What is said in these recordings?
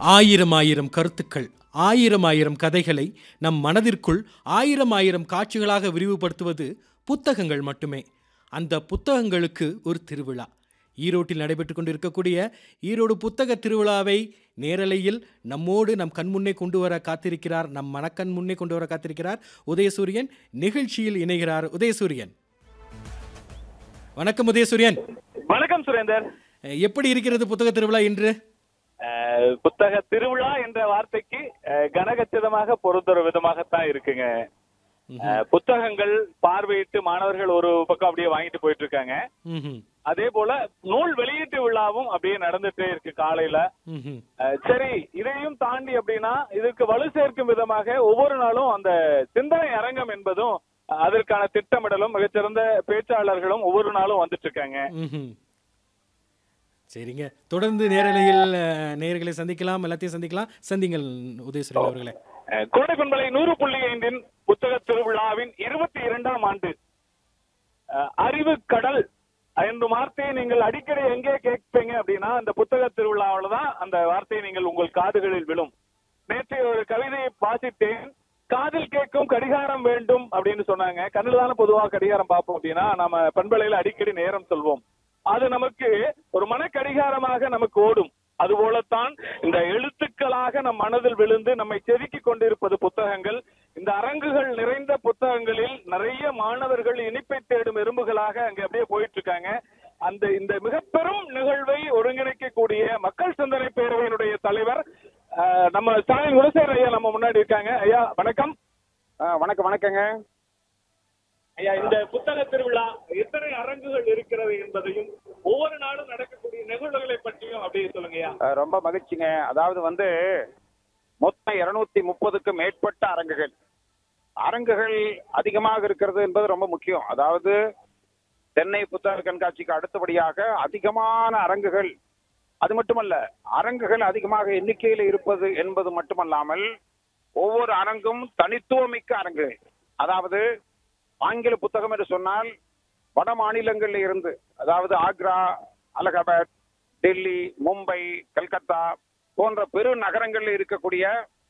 ஆயிரம் ஆயிரம் கருத்துக்கள் ஆயிரம் ஆயிரம் கதைகளை நம் மனதிற்குள் ஆயிரம் ஆயிரம் காட்சிகளாக விரிவுபடுத்துவது புத்தகங்கள் மட்டுமே அந்த புத்தகங்களுக்கு ஒரு திருவிழா ஈரோட்டில் நடைபெற்று கொண்டிருக்கக்கூடிய ஈரோடு புத்தக திருவிழாவை நேரலையில் நம்மோடு நம் கண்முன்னே கொண்டு வர காத்திருக்கிறார் நம் மனக்கண் முன்னே கொண்டு வர காத்திருக்கிறார் உதயசூரியன் நிகழ்ச்சியில் இணைகிறார் உதயசூரியன் வணக்கம் உதயசூரியன் வணக்கம் சுரேந்தர் எப்படி இருக்கிறது புத்தக திருவிழா இன்று அஹ், புத்தக திருவிழா என்ற வார்த்தைக்கு அஹ், கனகச்சிதமாக பொருந்துற விதமாகத்தான் இருக்குங்க அஹ், புத்தகங்கள் பார்வையிட்டு மாணவர்கள் ஒரு பக்கம் அப்படியே வாங்கிட்டு போயிட்டு இருக்காங்க ம்ஹும். அதே போல நூல் வெளியீட்டு விழாவும் அப்படியே நடந்துட்டே இருக்கு காலையில ம்ஹும். அஹ், சரி இதையும் தாண்டி அப்படின்னா இதுக்கு வலு சேர்க்கும் விதமாக ஒவ்வொரு நாளும் அந்த சிந்தனை அரங்கம் என்பதும் அஹ், அதற்கான திட்டமிடலும் மிகச்சிறந்த பேச்சாளர்களும் ஒவ்வொரு நாளும் வந்துட்டு இருக்காங்க ம்ஹும். சரிங்க தொடர்ந்து நேரலையில் அஹ், நேயர்களை சந்திக்கலாம் எல்லாத்தையும் சந்திக்கலாம் சந்திங்கள் உதயசுரன் அவர்களே அஹ், கோடை பண்பலை நூறு புள்ளி ஐந்தின் புத்தக திருவிழாவின் இருபத்தி இரண்டாம் ஆண்டு அஹ், அறிவு கடல் என்ற வார்த்தையை நீங்கள் அடிக்கடி எங்கே கேட்பீங்க அப்படின்னா அந்த புத்தக திருவிழாவில தான் அந்த வார்த்தையை நீங்கள் உங்கள் காதுகளில் விழும் நேற்று ஒரு கவிதையை வாசித்தேன் காதில் கேட்கும் கடிகாரம் வேண்டும் அப்படின்னு சொன்னாங்க கண்ணில் தானே பொதுவா கடிகாரம் பார்ப்போம் அப்படின்னா நம்ம பண்பலையில அடிக்கடி நேரம் சொல்வோம் அது நமக்கு ஒரு மன கடிகாரமாக நமக்கு ஓடும் அதுபோலத்தான் இந்த எழுத்துக்களாக நம் மனதில் விழுந்து நம்மை செதுக்கி கொண்டிருப்பது புத்தகங்கள் இந்த அரங்குகள் நிறைந்த புத்தகங்களில் நிறைய மாணவர்கள் இனிப்பை தேடும் எறும்புகளாக அங்க அப்படியே போயிட்டு இருக்காங்க அந்த இந்த மிக பெரும் நிகழ்வை ஒருங்கிணைக்கக்கூடிய மக்கள் சிந்தனை பேரவையினுடைய தலைவர் அஹ், நம்ம ஸ்டாலின் குணசேகர் ஐயா நம்ம முன்னாடி இருக்காங்க ஐயா வணக்கம் ஆ, வணக்கம் வணக்கங்க ஐயா இந்த புத்தக திருவிழா எத்தனை அரங்குகள் இருக்கிறது என்பதையும் ஒவ்வொரு நாளும் நடக்கக்கூடிய நிகழ்வுகளை பற்றியும் அப்படியே சொல்லுங்கய்யா ஆ, ரொம்ப மகிழ்ச்சிங்க அதாவது வந்து மொத்தம் இருநூத்தி முப்பதுக்கும் மேற்பட்ட அரங்குகள் அரங்குகள் அதிகமாக இருக்கிறது என்பது ரொம்ப முக்கியம் அதாவது சென்னை புத்தக கண்காட்சிக்கு அடுத்தபடியாக அதிகமான அரங்குகள் அது மட்டுமல்ல அரங்குகள் அதிகமாக எண்ணிக்கையில் இருப்பது என்பது மட்டுமல்லாமல் ஒவ்வொரு அரங்கும் தனித்துவமிக்க அரங்குகள் அதாவது ஆங்கில புத்தகம் என்று சொன்னால் வட மாநிலங்களில் இருந்து அதாவது ஆக்ரா அலகாபாத் டெல்லி மும்பை கல்கத்தா போன்ற பெரு நகரங்களில் இருக்கக்கூடிய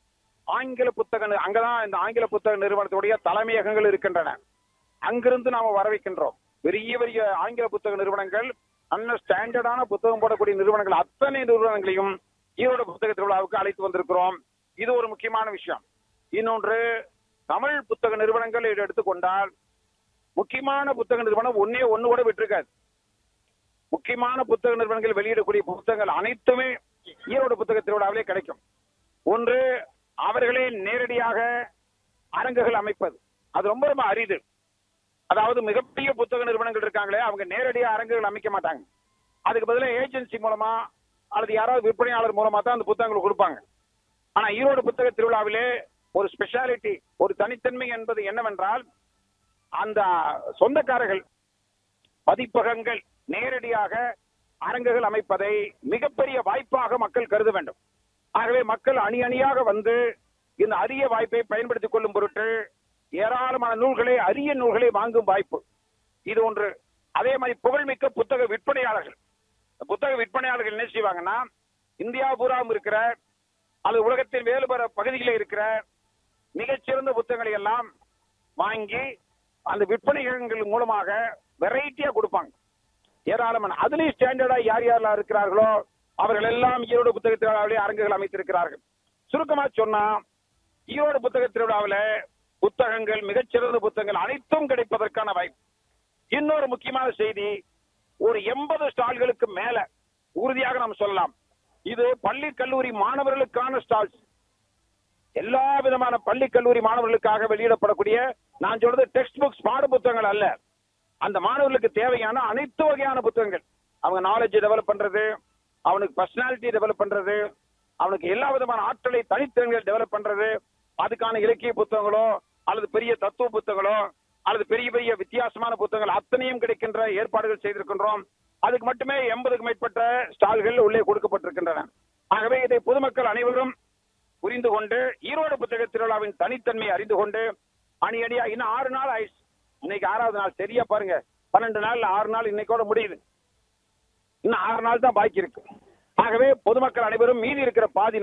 ஆங்கில புத்தக நி- அங்கதான் இந்த ஆங்கில புத்தக நிறுவனத்துடைய தலைமையகங்கள் இருக்கின்றன அங்கிருந்து நாம வர வைக்கின்றோம் பெரிய பெரிய ஆங்கில புத்தக நிறுவனங்கள் நல்ல ஸ்டாண்டர்டான புத்தகம் போடக்கூடிய நிறுவனங்கள் அத்தனை நிறுவனங்களையும் ஈரோடு புத்தக திருவிழாவுக்கு அழைத்து வந்திருக்கிறோம் இது ஒரு முக்கியமான விஷயம் இன்னொன்று தமிழ் புத்தக நிறுவனங்கள் இதை எடுத்துக்கொண்டால் முக்கியமான புத்தக நிறுவனம் ஒன்னே ஒண்ணு கூட விட்டிருக்காது முக்கியமான புத்தக நிறுவனங்கள் வெளியிடக்கூடிய புத்தகங்கள் அனைத்துமே ஈரோடு புத்தக திருவிழாவிலே கிடைக்கும் ஒன்று அவர்களே நேரடியாக அரங்குகள் அமைப்பது அது ரொம்ப ரொம்ப அரிது அதாவது மிகப்பெரிய புத்தக நிறுவனங்கள் இருக்காங்களே அவங்க நேரடியா அரங்குகள் அமைக்க மாட்டாங்க அதுக்கு பதிலாக ஏஜென்சி மூலமா அல்லது யாராவது விற்பனையாளர் மூலமா தான் அந்த புத்தகங்கள் கொடுப்பாங்க ஆனா ஈரோடு புத்தக திருவிழாவிலே ஒரு ஸ்பெஷாலிட்டி ஒரு தனித்தன்மை என்பது என்னவென்றால் அந்த சொந்தக்காரர்கள் பதிப்பகங்கள் நேரடியாக அரங்குகள் அமைப்பதை மிகப்பெரிய வாய்ப்பாக மக்கள் கருத வேண்டும் ஆகவே மக்கள் அணி அணியாக வந்து இந்த அரிய வாய்ப்பை பயன்படுத்திக் கொள்ளும் பொருட்டு ஏராளமான நூல்களை அரிய நூல்களை வாங்கும் வாய்ப்பு இது ஒன்று அதே மாதிரி புகழ்மிக்க புத்தக விற்பனையாளர்கள் இந்த புத்தக விற்பனையாளர்கள் என்ன செய்வாங்கன்னா இந்தியா பூராவும் இருக்கிற அல்லது உலகத்தின் வேறு பல பகுதிகளில் இருக்கிற மிகச்சிறந்த புத்தகங்களை எல்லாம் வாங்கி அந்த விற்பனைகள் மூலமாக வெரைட்டியா கொடுப்பாங்க ஏராளமான அதுலயும் ஸ்டாண்டர்டா யார் யாரெல்லாம் இருக்கிறார்களோ அவர்கள் எல்லாம் ஈரோடு புத்தக திருவிழாவிலே அரங்குகள் அமைத்திருக்கிறார்கள் சுருக்கமா சொன்னா ஈரோடு புத்தக திருவிழாவில புத்தகங்கள் மிகச்சிறந்த புத்தகங்கள் அனைத்தும் கிடைப்பதற்கான வாய்ப்பு இன்னொரு முக்கியமான செய்தி ஒரு எண்பது ஸ்டால்களுக்கு மேல உறுதியாக நாம் சொல்லலாம் இது பள்ளி கல்லூரி மாணவர்களுக்கான ஸ்டால்ஸ் எல்லா விதமான பள்ளி கல்லூரி மாணவர்களுக்காக வெளியிடப்படக்கூடிய நான் சொல்றது டெக்ஸ்ட் புக்ஸ் பாட புத்தகங்கள் அல்ல அந்த மாணவர்களுக்கு தேவையான அனைத்து வகையான புத்தகங்கள் அவங்க நாலேஜ் டெவலப் பண்றது அவனுக்கு பர்சனாலிட்டி டெவலப் பண்றது அவனுக்கு எல்லா விதமான ஆற்றலை தனித்திறன்கள் டெவலப் பண்றது அதுக்கான இலக்கிய புத்தகங்களோ அல்லது பெரிய தத்துவ புத்தகங்களோ அல்லது பெரிய பெரிய வித்தியாசமான புத்தகங்கள் அத்தனையும் கிடைக்கின்ற ஏற்பாடுகள் செய்திருக்கின்றோம் அதுக்கு மட்டுமே எண்பதுக்கு மேற்பட்ட ஸ்டால்கள் உள்ளே கொடுக்கப்பட்டிருக்கின்றன ஆகவே இதை பொதுமக்கள் அனைவரும் புரிந்து கொண்டு ஈரோடு புத்தக திருவிழாவின் தனித்தன்மையை அறிந்து கொண்டு அணி அணியா இன்னும் ஆறு நாள் ஆயிடுச்சு இன்னைக்கு ஆறாவது நாள் சரியா பாருங்க பன்னெண்டு நாள் ஆறு நாள் இன்னைக்கோட முடியுது இன்னும் ஆறு நாள் தான் பாக்கி இருக்கு ஆகவே பொதுமக்கள் அனைவரும் மீதி இருக்கிற பாதி